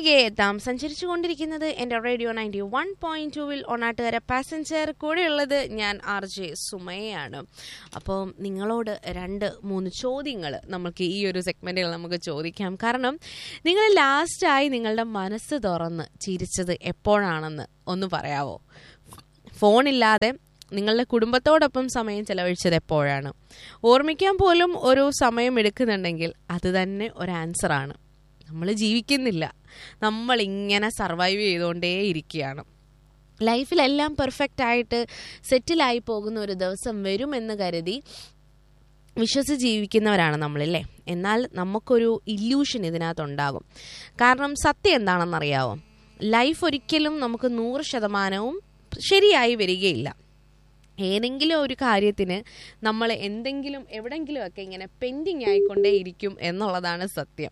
തിരികെ എത്താം സഞ്ചരിച്ചു കൊണ്ടിരിക്കുന്നത് എൻ്റെ റേഡിയോ നയൻറ്റി വൺ പോയിന്റ് ടുവിൽ ഒന്നാട്ടുകാര പാസഞ്ചർ കൂടെയുള്ളത് ഞാൻ ആർ ജെ സുമയാണ് അപ്പോൾ നിങ്ങളോട് രണ്ട് മൂന്ന് ചോദ്യങ്ങൾ നമുക്ക് ഈ ഒരു സെഗ്മെൻറ്റിൽ നമുക്ക് ചോദിക്കാം കാരണം നിങ്ങൾ ലാസ്റ്റായി നിങ്ങളുടെ മനസ്സ് തുറന്ന് ചിരിച്ചത് എപ്പോഴാണെന്ന് ഒന്ന് പറയാവോ ഫോണില്ലാതെ നിങ്ങളുടെ കുടുംബത്തോടൊപ്പം സമയം ചെലവഴിച്ചത് എപ്പോഴാണ് ഓർമ്മിക്കാൻ പോലും ഒരു സമയം എടുക്കുന്നുണ്ടെങ്കിൽ അത് തന്നെ ഒരു ആൻസറാണ് നമ്മൾ ജീവിക്കുന്നില്ല നമ്മൾ ഇങ്ങനെ സർവൈവ് ചെയ്തുകൊണ്ടേ ഇരിക്കുകയാണ് ലൈഫിലെല്ലാം പെർഫെക്റ്റ് ആയിട്ട് സെറ്റിലായി പോകുന്ന ഒരു ദിവസം വരുമെന്ന് കരുതി വിശ്വസിച്ച് ജീവിക്കുന്നവരാണ് നമ്മളില്ലേ എന്നാൽ നമുക്കൊരു ഇല്യൂഷൻ ഇതിനകത്തുണ്ടാകും കാരണം സത്യം എന്താണെന്നറിയാവോ ലൈഫ് ഒരിക്കലും നമുക്ക് നൂറ് ശതമാനവും ശരിയായി വരികയില്ല ഏതെങ്കിലും ഒരു കാര്യത്തിന് നമ്മൾ എന്തെങ്കിലും എവിടെങ്കിലുമൊക്കെ ഇങ്ങനെ പെൻഡിങ് ആയിക്കൊണ്ടേ ഇരിക്കും എന്നുള്ളതാണ് സത്യം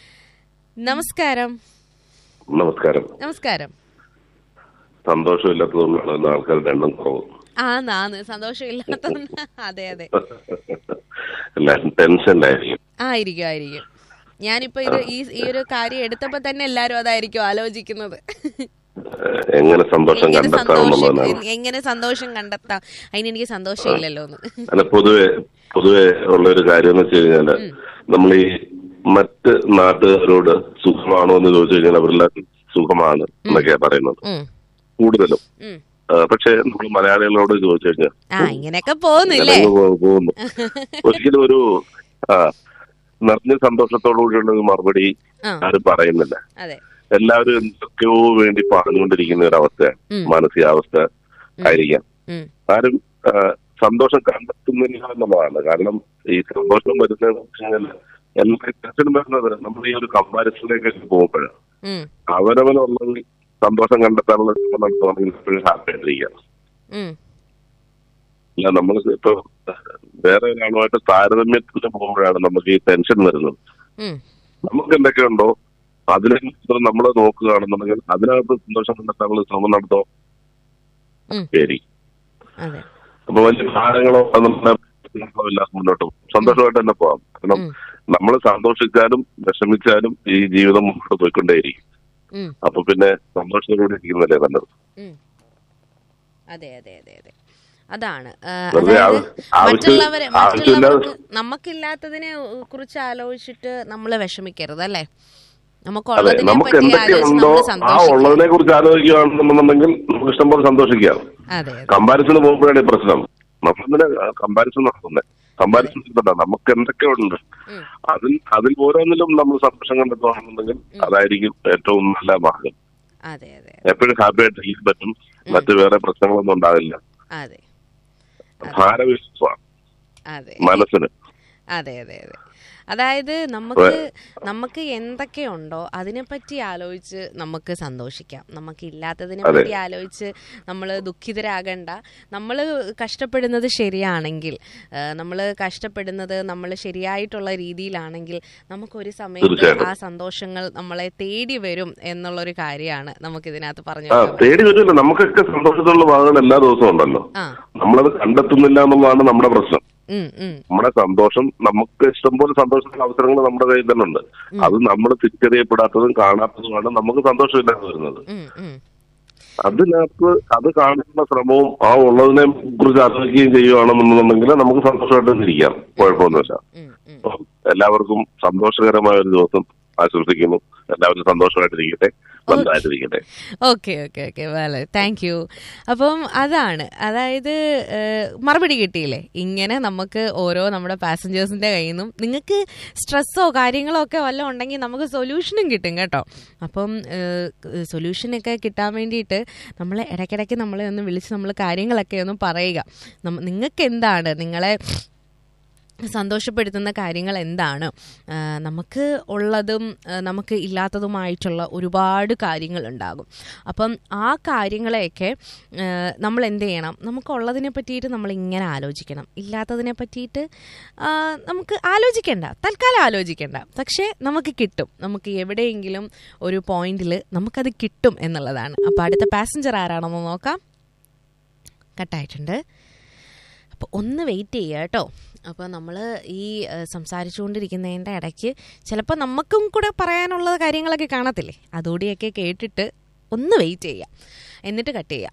നമസ്കാരം നമസ്കാരം നമസ്കാരം സന്തോഷമില്ലാത്തതുകൊണ്ടാണ് ഇന്ന് ആൾക്കാരുടെ എണ്ണം കുറവ് ആ നാന്ന് സന്തോഷമില്ലാത്ത അതെ അതെ എല്ലാവരും ടെൻഷനിലായിരിക്കും ആയിരിക്കും ആയിരിക്കും ഞാനിപ്പോ ഇത് ഈ ഈ ഒരു കാര്യം എടുത്തപ്പോ തന്നെ എല്ലാരും അതായിരിക്കും ആലോചിക്കുന്നത് ഏഹ് എങ്ങനെ സന്തോഷം എങ്ങനെ കണ്ടെത്താം സന്തോഷം എന്നുള്ളതാണ് എങ്ങനെ സന്തോഷം കണ്ടെത്താം അതിന് എനിക്ക് സന്തോഷമില്ലല്ലോ എന്ന് അല്ല പൊതുവെ പൊതുവെ ഉള്ള ഒരു കാര്യം എന്ന് വെച്ച് കഴിഞ്ഞാല് നമ്മൾ ഈ മറ്റ് നാട്ടുകാരോട് സുഖമാണോ എന്ന് ചോദിച്ചു കഴിഞ്ഞാൽ അവരെല്ലാം സുഖമാണ് എന്നൊക്കെയാ പറയുന്നത് ഉം, കൂടുതലും ഉം. ആ, പക്ഷെ നമ്മൾ മലയാളികളോട് ചോദിച്ചു കഴിഞ്ഞാൽ ആ ഇങ്ങനെയൊക്കെ പോകുന്നില്ലേ ഇങ്ങനെ പോ- പോകുന്നു ഒരിക്കലും ഒരു ആ നിറഞ്ഞ സന്തോഷത്തോടു കൂടിയുള്ള ഒരു മറുപടി ആ ആരും പറയുന്നില്ല അതെ എല്ലാവരും എന്തൊക്കെയോ വേണ്ടി പറഞ്ഞുകൊണ്ടിരിക്കുന്ന ഒരു അവസ്ഥയാണ് ഉം. മാനസികാവസ്ഥ ആയിരിക്കാം ഉം, ആരും ആ, സന്തോഷം കണ്ടെത്തുന്നില്ല എന്നുള്ളതാണ് കാരണം ഈ സന്തോഷം വരുന്നതെന്ന് വെച്ച് കഴിഞ്ഞാൽ എല്ലാ ടെൻഷനും വരുന്നത് നമ്മൾ ഈ ഒരു കമ്പാരിസണിലേക്കൊക്കെ പോകുമ്പോഴാണ് ഉം, അവനവനുള്ളത് സന്തോഷം കണ്ടെത്താനുള്ള ശ്രമം നടത്തുവാണെങ്കിൽ എപ്പോഴും ഹാപ്പി ആയിട്ടിരിക്കുക ഉം, അല്ല നമ്മൾ ഇപ്പൊ വേറെ ഒരാളുമായിട്ട് താരതമ്യത്തിൽ പോകുമ്പോഴാണ് നമുക്ക് ഈ ടെൻഷൻ വരുന്നത് ഉം. നമുക്ക് എന്തൊക്കെയുണ്ടോ അതിനെ നമ്മൾ നോക്കുകയാണെന്നുണ്ടെങ്കിൽ അതിനകത്ത് സന്തോഷം കണ്ടെത്താനുള്ള ശ്രമം നടത്തോ ഉം. ശരി അതെ അപ്പൊ വലിയ ഭാരങ്ങളോ അത് നമ്മുടെ ഇല്ലാതെ മുന്നോട്ട് പോകും സന്തോഷമായിട്ട് തന്നെ പോവാം കാരണം ഉം. നമ്മൾ സന്തോഷിച്ചാലും വിഷമിച്ചാലും ഈ ജീവിതം മുന്നോട്ട് പോയിക്കൊണ്ടേയിരിക്കും ഉം, അപ്പൊ പിന്നെ സന്തോഷത്തോടെ ഇരിക്കുന്നതല്ലേ നല്ലത് ഉം. അതെ അതെ അതെ അതെ അതാണ് ആ, വെറുതെ അതായത് ആവശ്യ- ആവശ്യം- മറ്റുള്ളവരെ ആവശ്യമില്ലാതെ മറ്റുള്ളവർക്ക് നമുക്കില്ലാത്തതിനെ കുറിച്ച് ആലോചിച്ചിട്ട് നമ്മൾ വിഷമിക്കരുത് അല്ലേ അതെ നമുക്കുള്ളതിനെ നമുക്ക് പറ്റി ആലോചിച്ച് എന്തൊക്കെയുണ്ടോ നമ്മൾ ആ സന്തോഷിക്കാം ഉള്ളതിനെ കുറിച്ച് ആലോചിക്കുകയാണെന്നുണ്ടെങ്കിൽ നമുക്ക് ഇഷ്ടംപോലെ സന്തോഷിക്കാം അതെ അതെ കമ്പാരിസൺ പോകുമ്പോഴാണ് ഈ പ്രശ്നം നമ്മളെന്തിനാ കമ്പാരിസൺ നടത്തുന്നത് കമ്പാരിസൺ നടത്തണ്ട നമുക്ക് എന്തൊക്കെയുണ്ട് ഉം. അതിൽ അതിൽ ഓരോന്നിലും നമ്മൾ സന്തോഷം കണ്ടെത്തുകയാണെന്നുണ്ടെങ്കിൽ അതായിരിക്കും ഏറ്റവും നല്ല മാർഗം അതെ അതെ എപ്പോഴും ഹാപ്പി ആയിട്ട് ഇരിക്കാൻ പറ്റും മറ്റു വേറെ പ്രശ്നങ്ങളൊന്നും ഉണ്ടാവില്ല അതെ ഭാരവിശ്വാസമാണ് അതെ മനസ്സിന് അതെ അതെ അതെ അതായത് നമുക്ക് നമുക്ക് എന്തൊക്കെയുണ്ടോ അതിനെപ്പറ്റി ആലോചിച്ച് നമുക്ക് സന്തോഷിക്കാം നമുക്ക് ഇല്ലാത്തതിനെ അതെ. പറ്റി ആലോചിച്ച് നമ്മൾ ദുഃഖിതരാകണ്ട നമ്മൾ കഷ്ടപ്പെടുന്നത് ശരിയാണെങ്കിൽ നമ്മൾ കഷ്ടപ്പെടുന്നത് നമ്മൾ ശരിയായിട്ടുള്ള രീതിയിലാണെങ്കിൽ നമുക്കൊരു സമയത്ത് തീർച്ചയായിട്ടും. ആ സന്തോഷങ്ങൾ നമ്മളെ തേടി വരും എന്നുള്ളൊരു കാര്യമാണ് നമുക്ക് ഇതിനകത്ത് പറഞ്ഞു ആ വെക്കാൻ തേടി വരുമല്ലോ നമുക്കൊക്കെ സന്തോഷത്തിലുള്ള ഭാഗങ്ങൾ എല്ലാ ദിവസവും ഉണ്ടല്ലോ ആ നമ്മളത് കണ്ടെത്തുന്നില്ല എന്നുള്ളതാണ് നമ്മുടെ പ്രശ്നം ഉം ഉം നമ്മുടെ സന്തോഷം നമുക്ക് ഇഷ്ടംപോലെ സന്തോഷത്തിന്റെ അവസരങ്ങൾ നമ്മുടെ കയ്യിൽ തന്നെ ഉണ്ട് അത് നമ്മൾ തിരിച്ചറിയപ്പെടാത്തതും കാണാത്തതുമാണ് നമുക്ക് സന്തോഷമില്ലാതെ വരുന്നത് ഉം ഉം അതിനകത്ത് അത് കാണിക്കുന്ന ശ്രമവും ആ ഉള്ളതിനെ കുറിച്ച് ആലോചിക്കുകയും ചെയ്യുകയാണെന്നുണ്ടെങ്കിൽ നമുക്ക് സന്തോഷമായിട്ട് ഇരിക്കാം കുഴപ്പമൊന്നുമില്ല ഉം ഉം അപ്പം എല്ലാവർക്കും സന്തോഷകരമായ ഒരു ദിവസം ആശംസിക്കുന്നു എല്ലാവരും സന്തോഷമായിട്ടിരിക്കട്ടെ നന്നായിട്ടിരിക്കട്ടെ ഓക്കെ ഓക്കെ ഓക്കെ വളരെ താങ്ക് യു അപ്പം അതാണ് അതായത് ഏഹ്, മറുപടി കിട്ടിയില്ലേ ഇങ്ങനെ നമുക്ക് ഓരോ നമ്മുടെ പാസഞ്ചേഴ്സിന്റെ കയ്യിൽ നിന്നും നിങ്ങൾക്ക് സ്ട്രെസ്സോ കാര്യങ്ങളോ ഒക്കെ വല്ലതും ഉണ്ടെങ്കിൽ നമുക്ക് സൊല്യൂഷനും കിട്ടും കേട്ടോ അപ്പം സൊല്യൂഷനൊക്കെ കിട്ടാൻ വേണ്ടിയിട്ട് നമ്മൾ ഇടയ്ക്കിടയ്ക്ക് നമ്മളെ ഒന്ന് വിളിച്ച് നമ്മൾ കാര്യങ്ങളൊക്കെ ഒന്ന് പറയുക നിങ്ങൾക്ക് എന്താണ് നിങ്ങളെ സന്തോഷപ്പെടുത്തുന്ന കാര്യങ്ങൾ എന്താണ് ആ, നമുക്ക് ഉള്ളതും ആ, നമുക്ക് ഇല്ലാത്തതുമായിട്ടുള്ള ഒരുപാട് കാര്യങ്ങളുണ്ടാകും അപ്പം ആ കാര്യങ്ങളെയൊക്കെ ആ, നമ്മൾ എന്ത് ചെയ്യണം നമുക്കുള്ളതിനെ പറ്റിയിട്ട് നമ്മൾ ഇങ്ങനെ ആലോചിക്കണം ഇല്ലാത്തതിനെ പറ്റിയിട്ട് ആ, നമുക്ക് ആലോചിക്കേണ്ട തൽക്കാലം ആലോചിക്കേണ്ട പക്ഷേ നമുക്ക് കിട്ടും നമുക്ക് എവിടെയെങ്കിലും ഒരു പോയിന്റിൽ നമുക്കത് കിട്ടും എന്നുള്ളതാണ് അപ്പോൾ അടുത്ത പാസഞ്ചർ ആരാണെന്ന് നോക്കാം കട്ടായിട്ടുണ്ട് അപ്പോൾ ഒന്ന് വെയിറ്റ് ചെയ്യുക കേട്ടോ അപ്പോൾ നമ്മൾ ഈ ഏഹ്, സംസാരിച്ചുകൊണ്ടിരിക്കുന്നതിൻ്റെ ഇടയ്ക്ക് ചിലപ്പോൾ നമുക്കും കൂടെ പറയാനുള്ള കാര്യങ്ങളൊക്കെ കാണത്തില്ലേ അതുകൂടിയൊക്കെ കേട്ടിട്ട് ഒന്ന് വെയിറ്റ് ചെയ്യാം എന്നിട്ട് കട്ട് ചെയ്യാം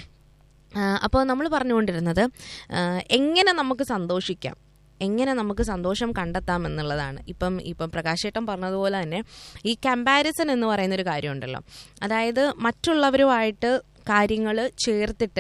അപ്പോൾ നമ്മൾ പറഞ്ഞുകൊണ്ടിരുന്നത് ആ, എങ്ങനെ നമുക്ക് സന്തോഷിക്കാം എങ്ങനെ നമുക്ക് സന്തോഷം കണ്ടെത്താം എന്നുള്ളതാണ് ഇപ്പം ഇപ്പം പ്രകാശേട്ടൻ പറഞ്ഞതുപോലെ തന്നെ ഈ കമ്പാരിസൺ എന്ന് പറയുന്നൊരു കാര്യമുണ്ടല്ലോ അതായത് മറ്റുള്ളവരുമായിട്ട് കാര്യങ്ങൾ ചേർത്തിട്ട്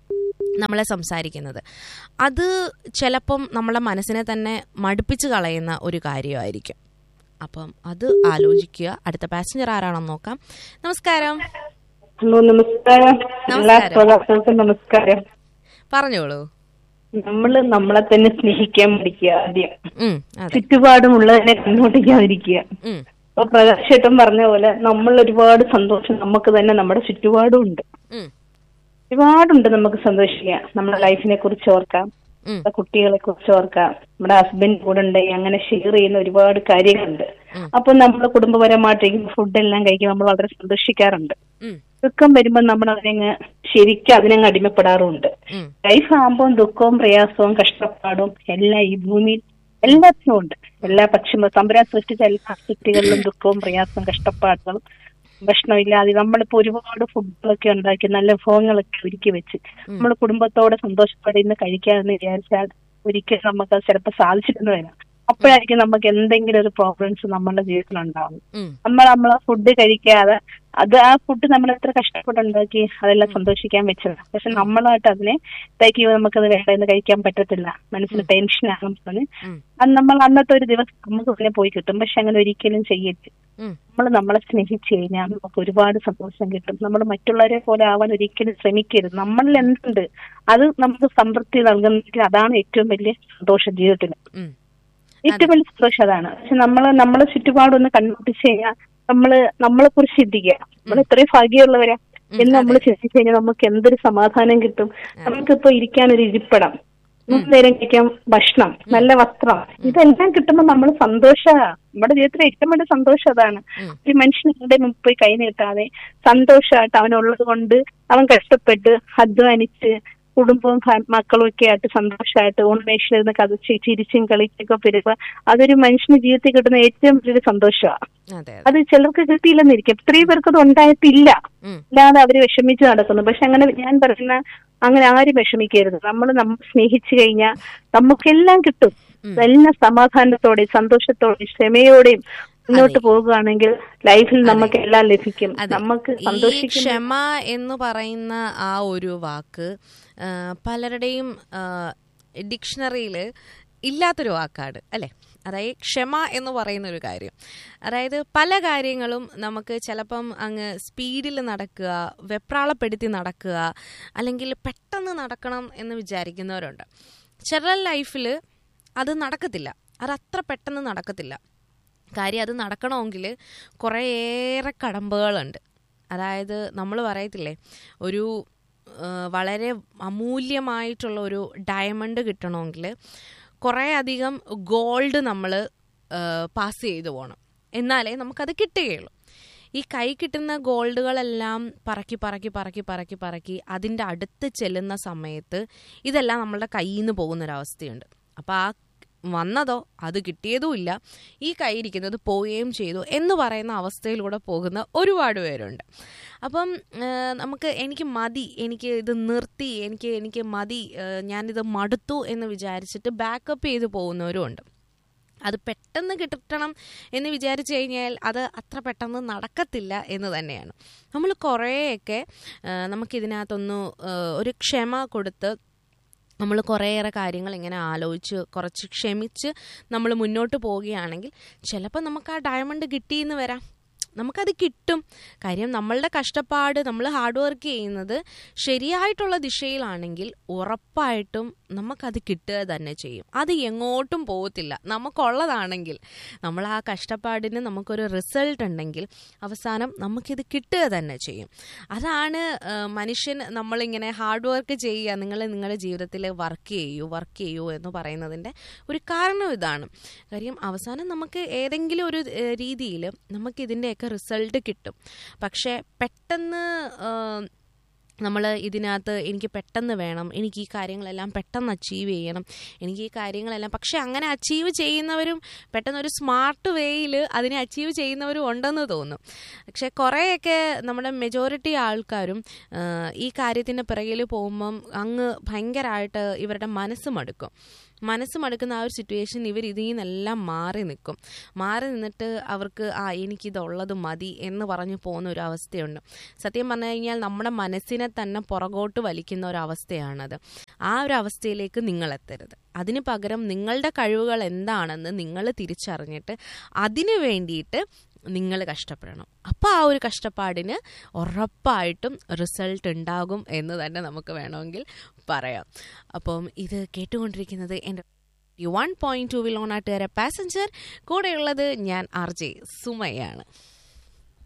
നമ്മളെ സംസാരിക്കുന്നത് അത് ചിലപ്പം നമ്മളെ മനസ്സിനെ തന്നെ മടുപ്പിച്ച് കളയുന്ന ഒരു കാര്യമായിരിക്കും അപ്പം അത് ആലോചിക്കുക അടുത്ത പാസഞ്ചർ ആരാണെന്ന് നോക്കാം നമസ്കാരം ഹലോ നമസ്കാരം എല്ലാ നമസ്കാരം. ശ്രോതാക്കൾക്കും നമസ്കാരം പറഞ്ഞോളൂ നമ്മള് നമ്മളെ തന്നെ സ്നേഹിക്കാൻ പഠിക്കുക ആദ്യം ഉം, അതെ ചുറ്റുപാടുമുള്ളതിനെ കണ്ണോട്ടിക്കാതിരിക്കുക ഉം, ഇപ്പൊ പ്രകാശേട്ടൻ പറഞ്ഞ പോലെ നമ്മൾ ഒരുപാട് സന്തോഷം നമുക്ക് തന്നെ നമ്മുടെ ചുറ്റുപാടും ഉണ്ട് ഉം, ഒരുപാടുണ്ട് നമുക്ക് സന്തോഷിക്കാം നമ്മുടെ ലൈഫിനെ കുറിച്ച് ഓർക്കാം ഉം, നമ്മുടെ കുട്ടികളെ കുറിച്ച് ഓർക്കാം നമ്മുടെ ഹസ്ബൻഡ് കൂടെ ഉണ്ടെങ്കിൽ അങ്ങനെ ഷെയർ ചെയ്യുന്ന ഒരുപാട് കാര്യങ്ങളുണ്ട് ഉം. അപ്പൊ നമ്മൾ കുടുംബപരമായിട്ട് ഫുഡ് എല്ലാം കഴിക്കുമ്പോൾ നമ്മൾ വളരെ സന്തോഷിക്കാറുണ്ട് ഉം, ദുഃഖം വരുമ്പോൾ നമ്മൾ അതിനങ്ങ് ശരിക്കും അതിനങ്ങ് അടിമപ്പെടാറുമുണ്ട് ഉം, ലൈഫ് ആകുമ്പോൾ ദുഃഖവും പ്രയാസവും കഷ്ടപ്പാടും എല്ലാം ഈ ഭൂമിയിൽ എല്ലാത്തിനും ഉണ്ട് എല്ലാ പക്ഷിമ തമ്പുരാൻ സൃഷ്ടിച്ച എല്ലാ സൃഷ്ടികളിലും ദുഃഖവും പ്രയാസവും കഷ്ടപ്പാടുകളും ഭക്ഷണമില്ലാതെ നമ്മളിപ്പോ ഒരുപാട് ഫുഡുകളൊക്കെ ഉണ്ടാക്കി നല്ല വിഭവങ്ങളൊക്കെ ഒരുക്കി വെച്ച് നമ്മൾ കുടുംബത്തോടെ സന്തോഷത്തോടെ ഇന്ന് കഴിക്കാമെന്ന് വിചാരിച്ചാൽ ഒരിക്കലും നമുക്ക് അത് ചിലപ്പോൾ സാധിച്ചിട്ടെന്ന് വരാം അപ്പോഴായിരിക്കും നമുക്ക് എന്തെങ്കിലും ഒരു പ്രോബ്ലംസ് നമ്മുടെ ജീവിതത്തിൽ ഉണ്ടാവും ഉം, നമ്മൾ നമ്മളെ ഫുഡ് കഴിക്കാതെ അത് ആ ഫുഡ് നമ്മൾ എത്ര കഷ്ടപ്പെട്ടുണ്ടാക്കി അതെല്ലാം സന്തോഷിക്കാൻ വെച്ചത് പക്ഷെ നമ്മളായിട്ട് അതിനെ ഇതാക്കി നമുക്കത് വേണ്ട എന്ന് കഴിക്കാൻ പറ്റത്തില്ല മനസ്സിന് ടെൻഷൻ ആകും പറഞ്ഞ് ഉം, അത് നമ്മൾ അന്നത്തെ ഒരു ദിവസം നമുക്ക് തന്നെ പോയി കിട്ടും പക്ഷെ അങ്ങനെ ഒരിക്കലും ചെയ്യരുത് ഉം, നമ്മൾ നമ്മളെ സ്നേഹിച്ചു കഴിഞ്ഞാൽ നമുക്ക് ഒരുപാട് സന്തോഷം കിട്ടും നമ്മൾ മറ്റുള്ളവരെ പോലെ ആവാൻ ഒരിക്കലും ശ്രമിക്കരുത് നമ്മളിൽ എന്തുണ്ട് അത് നമുക്ക് സംതൃപ്തി നൽകുന്നെങ്കിൽ അതാണ് ഏറ്റവും വലിയ സന്തോഷം ജീവിതത്തിൽ ഉം, ഏറ്റവും വലിയ സന്തോഷം അതാണ് പക്ഷെ നമ്മള് നമ്മളെ ചുറ്റുപാടൊന്ന് കണ്ടുപിടിച്ച് കഴിഞ്ഞാൽ നമ്മള് നമ്മളെ കുറിച്ച് ചിന്തിക്കുക നമ്മൾ ഇത്രയും ഭാഗ്യമുള്ളവരാ എന്ന് നമ്മൾ ചിന്തിച്ചു കഴിഞ്ഞാൽ നമുക്ക് എന്തൊരു സമാധാനം കിട്ടും നമുക്കിപ്പോ ഇരിക്കാൻ ഒരു ഇരിപ്പിടം മൂന്ന് നേരം കഴിക്കാൻ ഭക്ഷണം നല്ല വസ്ത്രം ഇതെല്ലാം കിട്ടുമ്പോൾ നമ്മൾ സന്തോഷമാണ് നമ്മുടെ ജീവിതത്തിലെ ഏറ്റവും വലിയ സന്തോഷം അതാണ് ഉം. ഒരു മനുഷ്യന്റെ മുമ്പ് പോയി കൈ നീട്ടാതെ സന്തോഷമായിട്ട് അവനുള്ളത് കൊണ്ട് അവൻ കഷ്ടപ്പെട്ട് അധ്വാനിച്ച് കുടുംബവും ഫാ- മക്കളും ഒക്കെ ആയിട്ട് സന്തോഷമായിട്ട് ഉന്മേഷിലിരുന്ന് കഥച്ച് ചിരിച്ചും കളിച്ചൊക്കെ വരുമ്പോ അതൊരു മനുഷ്യന് ജീവിതത്തിൽ കിട്ടുന്ന ഏറ്റവും വലിയൊരു സന്തോഷമാണ് അതെ അതെ അത് ചിലർക്ക് കിട്ടിയില്ലെന്നിരിക്കും എത്രയും പേർക്ക് അത് ഉണ്ടായിട്ടില്ല ഉം, ഇല്ലാതെ അവര് വിഷമിച്ച് നടക്കുന്നു പക്ഷെ അങ്ങനെ ഞാൻ പറയുന്ന അങ്ങനെ ആരും വിഷമിക്കരുത് നമ്മൾ നമ്മൾ സ്നേഹിച്ചു കഴിഞ്ഞാൽ നമുക്കെല്ലാം കിട്ടും എല്ലാം സമാധാനത്തോടെ സന്തോഷത്തോടെ ക്ഷമയോടെയും മുന്നോട്ട് പോവുകയാണെങ്കിൽ ലൈഫിൽ നമുക്ക് എല്ലാം ലഭിക്കും അതെ. നമുക്ക് ഈ സന്തോഷിക്കുന്ന ക്ഷമ എന്ന് പറയുന്ന ആ ഒരു വാക്ക് ആ, പലരുടെയും ഡിക്ഷണറിയിൽ ഇല്ലാത്തൊരു വാക്കാണ് അല്ലേ അതായത് ക്ഷമ എന്ന് പറയുന്ന ഒരു കാര്യം അതായത് പല കാര്യങ്ങളും നമുക്ക് ചിലപ്പം അങ്ങ് സ്പീഡിൽ നടക്കുക വെപ്രാളപ്പെടുത്തി നടക്കുക അല്ലെങ്കിൽ പെട്ടെന്ന് നടക്കണം എന്ന് വിചാരിക്കുന്നവരുണ്ട് ചില ലൈഫിൽ അത് നടക്കത്തില്ല അത് അത്ര പെട്ടെന്ന് നടക്കത്തില്ല കാര്യം അത് നടക്കണമെങ്കിൽ കുറേയേറെ കടമ്പകളുണ്ട് അതായത് നമ്മൾ പറയത്തില്ലേ ഒരു ആ, വളരെ അമൂല്യമായിട്ടുള്ള ഒരു ഡയമണ്ട് കിട്ടണമെങ്കിൽ കുറേ അധികം ഗോൾഡ് നമ്മൾ പാസ് ചെയ്തു പോകണം എന്നാലേ നമുക്കത് കിട്ടുകയുള്ളൂ ഈ കൈ കിട്ടുന്ന ഗോൾഡുകളെല്ലാം പറക്കി പറക്കി പറക്കി പറക്കി പറക്കി അതിൻ്റെ അടുത്ത് ചെല്ലുന്ന സമയത്ത് ഇതെല്ലാം നമ്മളുടെ കയ്യിൽ നിന്ന് പോകുന്നൊരവസ്ഥയുണ്ട് അപ്പോൾ ആ വന്നതോ അത് കിട്ടിയതുമില്ല ഈ കൈയിരിക്കുന്നത് പോവുകയും ചെയ്തു എന്ന് പറയുന്ന അവസ്ഥയിലൂടെ പോകുന്ന ഒരുപാട് പേരുണ്ട് അപ്പം ആ, നമുക്ക് എനിക്ക് മതി എനിക്ക് ഇത് നിർത്തി എനിക്ക് എനിക്ക് മതി ആ, ഞാനിത് മടുത്തു എന്ന് വിചാരിച്ചിട്ട് ബാക്കപ്പ് ചെയ്ത് പോകുന്നവരും ഉണ്ട് അത് പെട്ടെന്ന് കിട്ടണം എന്ന് വിചാരിച്ചു കഴിഞ്ഞാൽ അത് അത്ര പെട്ടെന്ന് നടക്കത്തില്ല എന്ന് തന്നെയാണ് നമ്മൾ കുറേയൊക്കെ ആ, നമുക്കിതിനകത്തൊന്ന് ആ, ഒരു ക്ഷമ കൊടുത്ത് നമ്മൾ കുറേയേറെ കാര്യങ്ങൾ ഇങ്ങനെ ആലോചിച്ച് കുറച്ച് ക്ഷമിച്ച് നമ്മൾ മുന്നോട്ട് പോവുകയാണെങ്കിൽ ചിലപ്പോൾ നമുക്ക് ആ ഡയമണ്ട് കിട്ടിയെന്ന് വരാം നമുക്കത് കിട്ടും കാര്യം നമ്മളുടെ കഷ്ടപ്പാട് നമ്മൾ ഹാർഡ് വർക്ക് ചെയ്യുന്നത് ശരിയായിട്ടുള്ള ദിശയിലാണെങ്കിൽ ഉറപ്പായിട്ടും നമുക്കത് കിട്ടുക തന്നെ ചെയ്യും അത് എങ്ങോട്ടും പോകത്തില്ല നമുക്കുള്ളതാണെങ്കിൽ നമ്മൾ ആ കഷ്ടപ്പാടിന് നമുക്കൊരു റിസൾട്ട് ഉണ്ടെങ്കിൽ അവസാനം നമുക്കിത് കിട്ടുക തന്നെ ചെയ്യും അതാണ് ആ, മനുഷ്യൻ നമ്മളിങ്ങനെ ഹാർഡ് വർക്ക് ചെയ്യുക നിങ്ങൾ നിങ്ങളുടെ ജീവിതത്തിൽ വർക്ക് ചെയ്യൂ വർക്ക് ചെയ്യൂ എന്ന് പറയുന്നതിൻ്റെ ഒരു കാരണം ഇതാണ് കാര്യം അവസാനം നമുക്ക് ഏതെങ്കിലും ഒരു രീതിയിൽ നമുക്ക് ഇതിൻ്റെയൊക്കെ റിസൾട്ട് കിട്ടും പക്ഷേ പെട്ടെന്ന് ആ, നമ്മൾ ഇതിനകത്ത് എനിക്ക് പെട്ടെന്ന് വേണം എനിക്ക് ഈ കാര്യങ്ങളെല്ലാം പെട്ടെന്ന് അച്ചീവ് ചെയ്യണം എനിക്ക് ഈ കാര്യങ്ങളെല്ലാം പക്ഷെ അങ്ങനെ അച്ചീവ് ചെയ്യുന്നവരും പെട്ടെന്ന് ഒരു സ്മാർട്ട് വേയിൽ അതിനെ അച്ചീവ് ചെയ്യുന്നവരും ഉണ്ടെന്ന് തോന്നും പക്ഷെ കുറേയൊക്കെ നമ്മുടെ മെജോറിറ്റി ആൾക്കാരും ആ, ഈ കാര്യത്തിൻ്റെ പിറകിൽ പോകുമ്പം അങ്ങ് ഭയങ്കരമായിട്ട് ഇവരുടെ മനസ്സ് മടുക്കും മനസ്സ് മടുക്കുന്ന ആ ഒരു സിറ്റുവേഷൻ ഇവർ ഇതിൽ നിന്നെല്ലാം മാറി നിൽക്കും മാറി നിന്നിട്ട് അവർക്ക് ആ എനിക്കിതുള്ളത് മതി എന്ന് പറഞ്ഞു പോകുന്ന ഒരു അവസ്ഥയുണ്ട് സത്യം പറഞ്ഞു കഴിഞ്ഞാൽ നമ്മുടെ മനസ്സിനെ തന്നെ പുറകോട്ട് വലിക്കുന്ന ഒരു അവസ്ഥയാണത് ആ ഒരു അവസ്ഥയിലേക്ക് നിങ്ങൾ എത്തരുത് അതിന് പകരം നിങ്ങളുടെ കഴിവുകൾ എന്താണെന്ന് നിങ്ങൾ തിരിച്ചറിഞ്ഞിട്ട് അതിനു വേണ്ടിയിട്ട് നിങ്ങൾ കഷ്ടപ്പെടണം അപ്പോൾ ആ ഒരു കഷ്ടപ്പാടിന് ഉറപ്പായിട്ടും റിസൾട്ട് ഉണ്ടാകും എന്ന് തന്നെ നമുക്ക് വേണമെങ്കിൽ പറയാം അപ്പം ഇത് കേട്ടുകൊണ്ടിരിക്കുന്നത് എൻ്റെ വൺ പോയിന്റ് ടു വിൽ ഓണാട്ടുകാരെ പാസഞ്ചർ കൂടെയുള്ളത് ഞാൻ ആർ ജെ സുമയാണ്